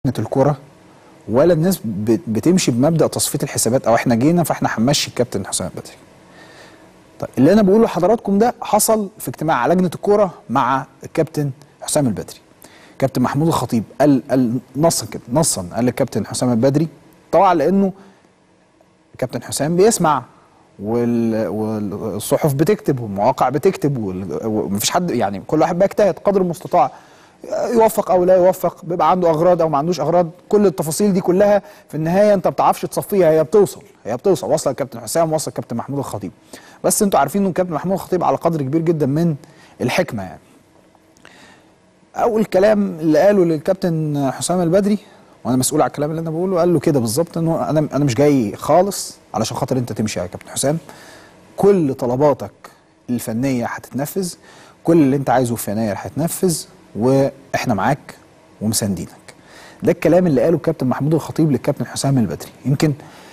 الكرة ولا الناس بت- بتمشي بمبدا تصفيه الحسابات او احنا جينا فاحنا هنمشي الكابتن حسام البدري. طيب اللي انا بقوله لحضراتكم ده حصل في اجتماع لجنه الكوره مع الكابتن حسام البدري. كابتن محمود الخطيب قال قال نصا كده نصا قال للكابتن حسام البدري طبعا لانه كابتن حسام بيسمع وال- والصحف بتكتب والمواقع بتكتب وال- ومفيش حد يعني كل واحد بيجتهد قدر المستطاع يوفق او لا يوفق بيبقى عنده اغراض او ما عندوش اغراض كل التفاصيل دي كلها في النهايه انت ما بتعرفش تصفيها هي بتوصل هي بتوصل وصل الكابتن حسام وصل الكابتن محمود الخطيب بس انتوا عارفين ان الكابتن محمود الخطيب على قدر كبير جدا من الحكمه يعني اول كلام اللي قاله للكابتن حسام البدري وانا مسؤول على الكلام اللي انا بقوله قال له كده بالظبط انه انا انا مش جاي خالص علشان خاطر انت تمشي يا كابتن حسام كل طلباتك الفنيه هتتنفذ كل اللي انت عايزه في يناير هيتنفذ واحنا معاك ومساندينك ده الكلام اللي قاله الكابتن محمود الخطيب للكابتن حسام البدري يمكن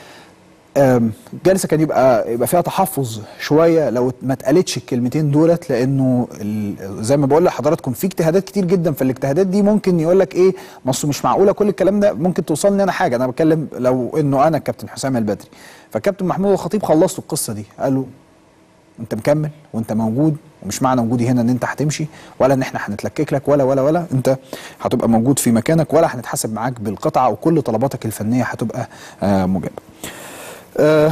آم، الجلسه كان يبقى يبقى فيها تحفظ شويه لو ما اتقالتش الكلمتين دولت لانه ال- زي ما بقول لحضراتكم في اجتهادات كتير جدا فالاجتهادات دي ممكن يقول لك ايه ما أصل مش معقوله كل الكلام ده ممكن توصلني انا حاجه انا بتكلم لو انه انا الكابتن حسام البدري فالكابتن محمود الخطيب خلصت القصه دي قال له انت مكمل وانت موجود ومش معنى وجودي هنا ان انت هتمشي ولا ان احنا هنتلكك لك ولا ولا ولا انت هتبقى موجود في مكانك ولا هنتحاسب معاك بالقطعه وكل طلباتك الفنيه هتبقى آه مجابه. آه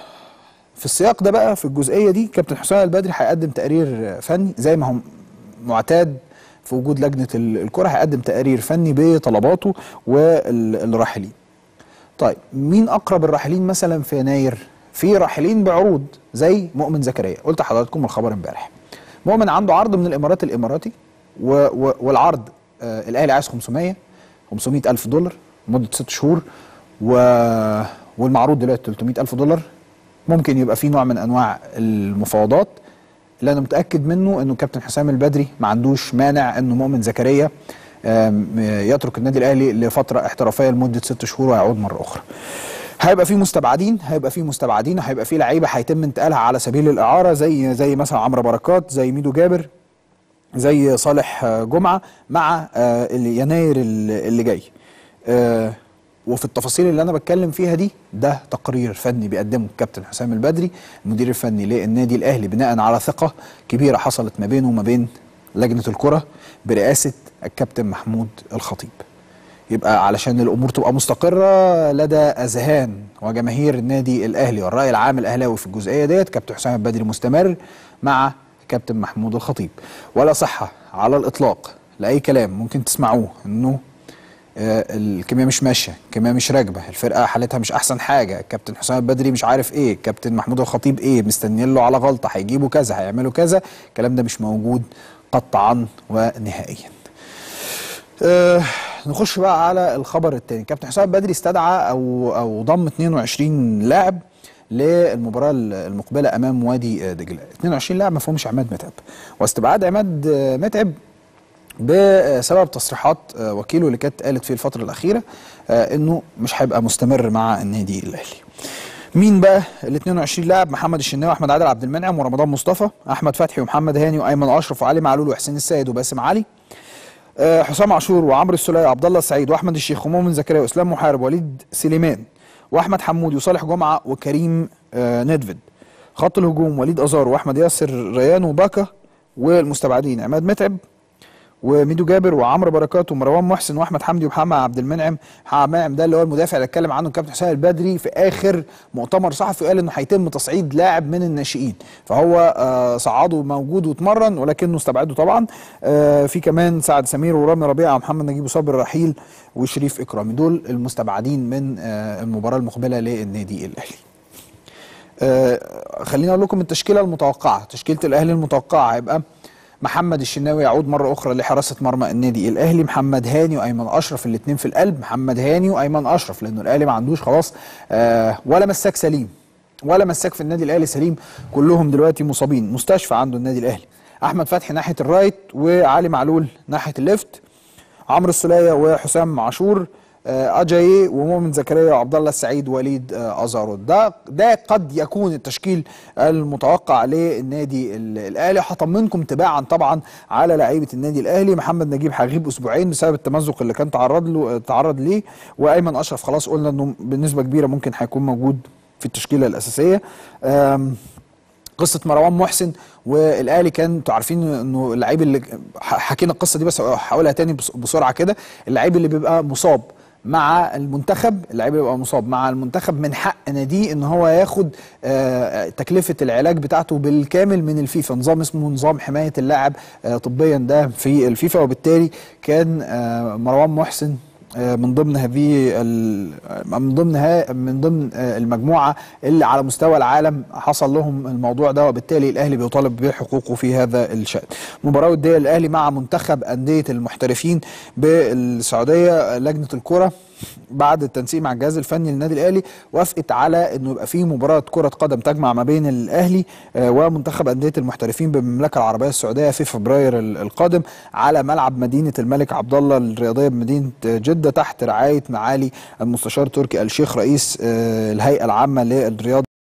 في السياق ده بقى في الجزئيه دي كابتن حسام البدري هيقدم تقرير فني زي ما هو معتاد في وجود لجنه ال- الكره هيقدم تقرير فني بطلباته والراحلين. طيب مين اقرب الراحلين مثلا في يناير؟ في راحلين بعروض زي مؤمن زكريا، قلت لحضراتكم الخبر امبارح. مؤمن عنده عرض من الامارات الاماراتي و و والعرض آه الاهلي عايز 500 500 الف دولار لمده ست شهور و والمعروض دلوقتي 300 الف دولار ممكن يبقى في نوع من انواع المفاوضات اللي انا متاكد منه انه كابتن حسام البدري ما عندوش مانع انه مؤمن زكريا آم، يترك النادي الاهلي لفتره احترافيه لمده ست شهور ويعود مره اخرى. هيبقى في مستبعدين هيبقى في مستبعدين هيبقى في لعيبه هيتم انتقالها على سبيل الاعاره زي زي مثلا عمرو بركات زي ميدو جابر زي صالح آه، جمعه مع آه، اللي- يناير اللي اللي جاي. آه، وفي التفاصيل اللي انا بتكلم فيها دي ده تقرير فني بيقدمه الكابتن حسام البدري المدير الفني للنادي الاهلي بناء على ثقه كبيره حصلت ما بينه وما بين لجنه الكره برئاسه الكابتن محمود الخطيب. يبقى علشان الامور تبقى مستقره لدى اذهان وجماهير النادي الاهلي والراي العام الاهلاوي في الجزئيه ديت كابتن حسام البدري مستمر مع كابتن محمود الخطيب ولا صحه على الاطلاق لاي كلام ممكن تسمعوه انه آه، الكيمياء مش ماشيه الكيمياء مش راكبه الفرقه حالتها مش احسن حاجه كابتن حسام البدري مش عارف ايه كابتن محمود الخطيب ايه مستنيين له على غلطه هيجيبوا كذا هيعملوا كذا الكلام ده مش موجود قطعا ونهائيا آه نخش بقى على الخبر الثاني كابتن حسام البدري استدعى او او ضم 22 لاعب للمباراه المقبله امام وادي دجله 22 لاعب ما فيهمش عماد متعب واستبعاد عماد متعب بسبب تصريحات آه، وكيله اللي كانت قالت في الفتره الاخيره آه، انه مش هيبقى مستمر مع النادي الاهلي مين بقى ال 22 لاعب محمد الشناوي احمد عادل عبد المنعم ورمضان مصطفى احمد فتحي ومحمد هاني وايمن اشرف وعلي معلول وحسين السيد وباسم علي آه، حسام عاشور وعمرو السوليه وعبد الله السعيد واحمد الشيخ ومؤمن زكريا واسلام محارب وليد سليمان واحمد حمودي وصالح جمعه وكريم آه، ندفد خط الهجوم وليد ازار واحمد ياسر ريان وباكا والمستبعدين عماد متعب وميدو جابر وعمرو بركات ومروان محسن واحمد حمدي ومحمد عبد المنعم محمد عبد المنعم ده اللي هو المدافع اللي اتكلم عنه الكابتن حسين البدري في اخر مؤتمر صحفي قال انه هيتم تصعيد لاعب من الناشئين فهو آه صعده موجود واتمرن ولكنه استبعده طبعا آه في كمان سعد سمير ورامي ربيعه ومحمد نجيب وصابر رحيل وشريف اكرامي دول المستبعدين من آه المباراه المقبله للنادي الاهلي آه خليني اقول لكم التشكيله المتوقعه تشكيله الاهلي المتوقعه هيبقى محمد الشناوي يعود مره اخرى لحراسه مرمى النادي الاهلي محمد هاني وايمن اشرف الاثنين في القلب محمد هاني وايمن اشرف لانه الاهلي ما عندوش خلاص آه ولا مساك سليم ولا مساك في النادي الاهلي سليم كلهم دلوقتي مصابين مستشفى عنده النادي الاهلي احمد فتحي ناحيه الرايت وعلي معلول ناحيه الليفت عمرو السوليه وحسام عاشور آه، اجاي ومؤمن زكريا وعبد الله السعيد وليد آه، ازارو ده ده قد يكون التشكيل المتوقع للنادي ال- الاهلي هطمنكم تباعا طبعا على لعيبه النادي الاهلي محمد نجيب هيغيب اسبوعين بسبب التمزق اللي كان تعرض له تعرض ليه وايمن اشرف خلاص قلنا انه بنسبه كبيره ممكن هيكون موجود في التشكيله الاساسيه آم، قصه مروان محسن والاهلي كان انتوا عارفين انه اللعيب اللي ح- حكينا القصه دي بس هقولها تاني بس- بسرعه كده اللعيب اللي بيبقى مصاب مع المنتخب اللعيب اللي بيبقى مصاب مع المنتخب من حق ناديه ان هو ياخد آه، تكلفه العلاج بتاعته بالكامل من الفيفا نظام اسمه نظام حمايه اللاعب آه، طبيا ده في الفيفا وبالتالي كان آه، مروان محسن آه، من ضمن هذه ال- من ضمن ها من ضمن آه، المجموعه اللي على مستوى العالم حصل لهم الموضوع ده وبالتالي الاهلي بيطالب بحقوقه في هذا الشان. مباراه وديه الاهلي مع منتخب انديه المحترفين بالسعوديه لجنه الكره بعد التنسيق مع الجهاز الفني للنادي الاهلي وافقت على انه يبقى في مباراه كره قدم تجمع ما بين الاهلي آه، ومنتخب انديه المحترفين بالمملكه العربيه السعوديه في فبراير ال- القادم على ملعب مدينه الملك عبد الله الرياضيه بمدينه جده تحت رعايه معالي المستشار تركي الشيخ رئيس آه، الهيئه العامه للرياضه